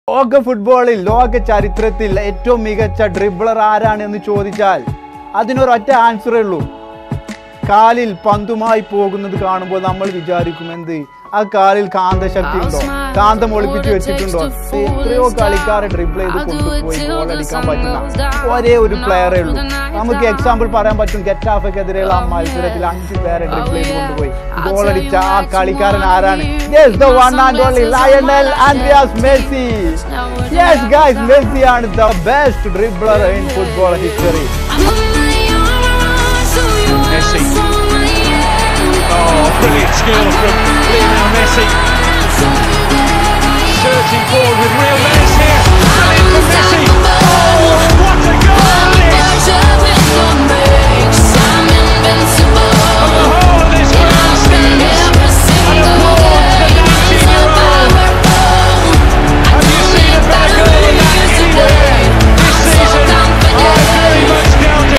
ലോക ഫുട്ബോളിൽ ലോക ചരിത്രത്തിൽ ഏറ്റവും മികച്ച ഡ്രിബിളർ ആരാണ് എന്ന് ചോദിച്ചാൽ അതിനൊരൊറ്റ ആൻസറേ ഉള്ളൂ കാലിൽ പന്തുമായി പോകുന്നത് കാണുമ്പോൾ നമ്മൾ വിചാരിക്കും എന്ത് ആ കാലിൽ കാന്തശക്തി ഉണ്ടോ കാന്തം ഒളിപ്പിച്ച് വെച്ചിട്ടുണ്ടോ എത്രയോ കളിക്കാരെ ഡ്രിബിൾ ചെയ്ത് കൊണ്ടുപോയി ഗോൾ അടിക്കാൻ പറ്റുന്ന ഒരേ ഒരു പ്ലെയറേ ഉള്ളൂ നമുക്ക് എക്സാമ്പിൾ പറയാൻ പറ്റും ഗെറ്റാഫയ്ക്കെതിരെയുള്ള ആ മത്സരത്തിൽ അഞ്ച് പേരെ ഡ്രിബിൾ ചെയ്ത് കൊണ്ടുപോയി ഗോൾ അടിച്ച ആ കളിക്കാരൻ ആരാണ് Yes, the one and only Lionel Andreas Messi. Yes, guys, Messi ആണ് the best dribbler in football history. Messi. Oh, brilliant skill from Lionel Messi. Searching forward with real